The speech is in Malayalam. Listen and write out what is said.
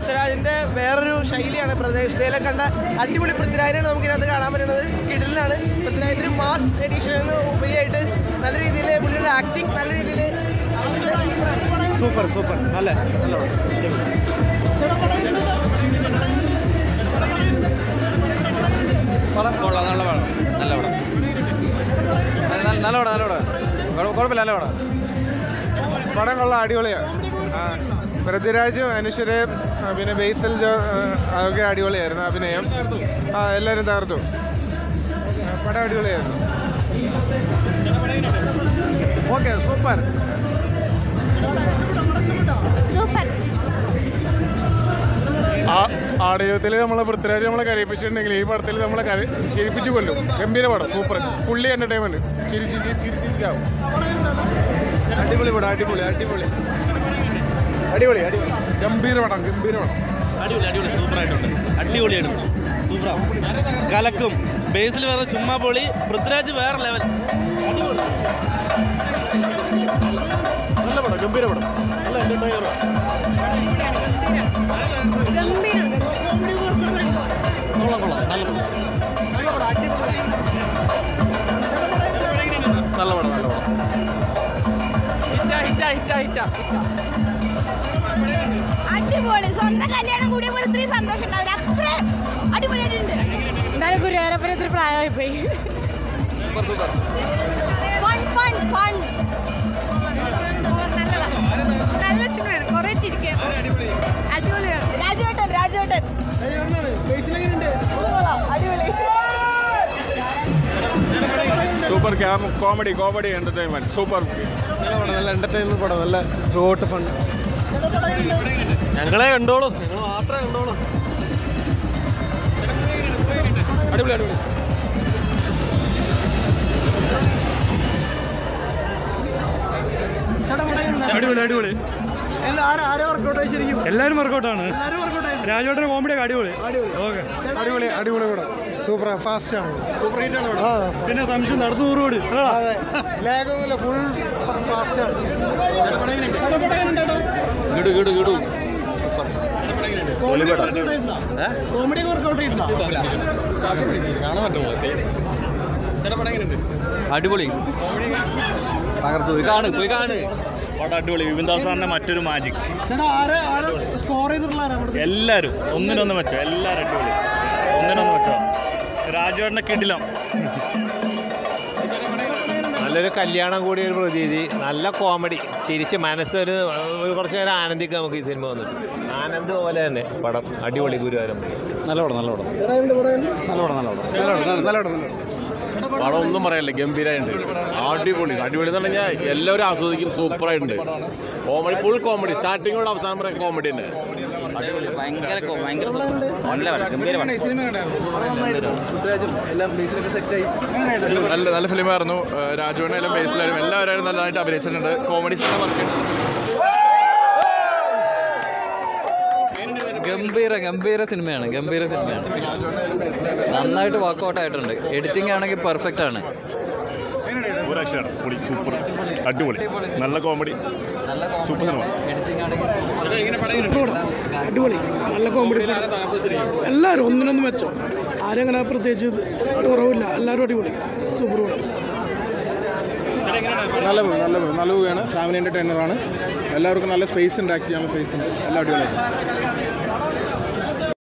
പൃഥ്വിരാജിന്റെ വേറൊരു ശൈലിയാണ് പ്രദേശത്തിലെ കണ്ട അടിപൊളി പൃഥ്വിരാജിനാണ് നമുക്ക് ഇതിനകത്ത് കാണാൻ പറ്റുന്നത് കിടലിലാണ് പൃഥ്വിരാജിന്റെ ഒരു മാസ് എഡിഷൻ എന്ന് ഉപരിയായിട്ട് നല്ല രീതിയിൽ പുള്ളിയുടെ ആക്ടിങ് നല്ല രീതിയിൽ സൂപ്പർ സൂപ്പർ നല്ല നല്ല പടം കൊള്ളാം നല്ല പടം നല്ല പടം നല്ല നല്ല പടം നല്ല പടം കുഴ- കുഴപ്പമില്ല നല്ല പടം പടം കൊള്ളാം അടിപൊളിയാണ് ആ പൃഥ്വിരാജ് മനുഷ്യര് ആ, പിന്നെ ബേസിൽ ജോ ആ, അതൊക്കെ അടിപൊളിയായിരുന്നു അഭിനയം ആ എല്ലാവരും തകർത്തു ആ, പടം അടിപൊളിയായിരുന്നു ഓക്കെ സൂപ്പർ സൂപ്പർ ആടയോത്തിൽ നമ്മളെ പൃഥ്വിരാജ് നമ്മളെ കരയിപ്പിച്ചിട്ടുണ്ടെങ്കിൽ ഈ പടത്തിൽ നമ്മളെ കര ചിരിപ്പിച്ച് കൊല്ലും ഗംഭീര പടം സൂപ്പർ ഫുള്ളി എന്റർടൈൻമെന്റ് ചിരിച്ച് ചിരിച്ച് ചിരിച്ചിരിക്കാവും അടിപൊളി പടം അടിപൊളി അടിപൊളി അടിപൊളി അടിപൊളി ഗംഭീര പടം ഗംഭീര പടം അടിപൊളി അടിപൊളി സൂപ്പറായിട്ടുണ്ട് അടിപൊളിയായിട്ട് സൂപ്പറാ കലക്കും ബേസിൽ വേറെ ചുമ്മാ പൊളി പൃഥ്വിരാജ് വേറെ ലെവൽ നല്ല പടം ഗംഭീര പടം നല്ല എന്റർടൈനർ കൊള്ളാം കൊള്ളാം നല്ല നല്ല പടം നല്ല പടം ഹിറ്റാ ഹിറ്റാ ഹിറ്റാ അടിപൊളി സ്വന്തം കല്യാണം കൂടിയ പോലെ ഇത്രയും സന്തോഷം ഉണ്ടാവില്ല അത്ര അടിപൊളിയായിട്ടുണ്ട് എന്തായാലും ഗുരുവായൂരപ്പന് ഇത്തിരി പ്രായമായി പോയി ഫൺ ഫൺ ഫൺ നല്ല സിനിമയാണ് കുറെ ചിരിക്കാൻ അടിപൊളിയാണ് രാജുവേട്ടൻ രാജുവേട്ടൻ അടിപൊളി super comedy comedy entertainment super നല്ല പടം നല്ല എന്റർടൈൻമെന്റ് പടം നല്ല ത്രോട്ട് ഫൺ ഞങ്ങളെ കണ്ടോളൂ ഞങ്ങൾ മാത്രമേ കണ്ടോളൂ അടിപൊളി അടിപൊളി അടിപൊളി അടിപൊളി എല്ലാവരും വർക്കൗട്ടാണ് രാജോട്ടന്റെ കോമഡി ഒക്കെ അടിപൊളി ഓക്കെ അടിപൊളി അടിപൊളി പടം സൂപ്പർ ഫാസ്റ്റ് ആണ് സൂപ്പർ ഹിറ്റ് ആണ് പടം പിന്നെ സംശയം നടന്നു നൂറുകൂടി അതെ ലാഗൊന്നുമില്ല ഫുൾ ഫാസ്റ്റ് ആണ് ഗിടു ഗിടു ഗിടു കാണാൻ പറ്റുമോ അടിപൊളി തകർത്തു പോയി കാണ് പോയി കാണ് പടം അടിപൊളി വിപിൻ ദാസ് സാറിന്റെ മറ്റൊരു മാജിക് സ്കോർ ചെയ്തിട്ടുള്ള എല്ലാവരും ഒന്നിനൊന്ന് മെച്ചം എല്ലാവരും അടിപൊളി ഒന്നിനൊന്ന് മെച്ചം രാജുവേട്ടനെ കിടിലം നല്ലൊരു കല്യാണം കൂടിയ ഒരു പ്രതീതി നല്ല കോമഡി ചിരിച്ച് മനസ്സൊരു ഒരു കുറച്ച് നേരം ആനന്ദിക്കാം നമുക്ക് ഈ സിനിമ വന്നിട്ട് ആനന്ദ് പോലെ തന്നെ പടം അടിപൊളി ഗുരുവാരം നല്ല പടം നല്ല പടം നല്ല പടം നല്ല പടം നല്ല പടം നല്ല പടം പടം ഒന്നും പറയാനില്ല ഗംഭീരമായിട്ടുണ്ട് അടിപൊളി അടിപൊളി എന്ന് പറഞ്ഞാൽ എല്ലാവരും ആസ്വദിക്കും സൂപ്പറായിട്ടുണ്ട് കോമഡി ഫുൾ കോമഡി സ്റ്റാർട്ടിങ്ങോട് അവസാനം വരെ കോമഡി തന്നെ ഭയങ്കര ഭയങ്കര നല്ല പടം ഗംഭീര നല്ല നല്ല ഫിലിമായിരുന്നു രാജുവിനെല്ലാം ബേസിലായാലും എല്ലാവരും നല്ലതായിട്ട് അഭിനയിച്ചിട്ടുണ്ട് കോമഡി വർക്ക് ഗംഭീര ഗംഭീര സിനിമയാണ് ഗംഭീര സിനിമയാണ് നന്നായിട്ട് വർക്കൗട്ട് ആയിട്ടുണ്ട് എഡിറ്റിംഗ് ആണെങ്കിൽ പെർഫെക്റ്റ് ആണ് ഒരു രക്ഷയാണ് പൊളി സൂപ്പർ അടിപൊളി നല്ല കോമഡി നല്ല സൂപ്പർ സിനിമ എഡിറ്റിംഗ് ആണെങ്കിൽ അടിപൊളി നല്ല കോമഡി എല്ലാവരും ഒന്നിനൊന്ന് മെച്ചം ആരും അങ്ങനെ പ്രത്യേകിച്ച് കുറവില്ല എല്ലാവരും അടിപൊളി സൂപ്പർ പടം നല്ല മൂവി നല്ല മൂവി നല്ല മൂവിയാണ് ഫാമിലി എൻ്റർടൈനറാണ് എല്ലാവർക്കും നല്ല സ്പേസ് ഉണ്ട് ആക്ട് ചെയ്യാനുള്ള സ്പേസ് ഉണ്ട് എല്ലാം അടിപൊളിയായിരുന്നു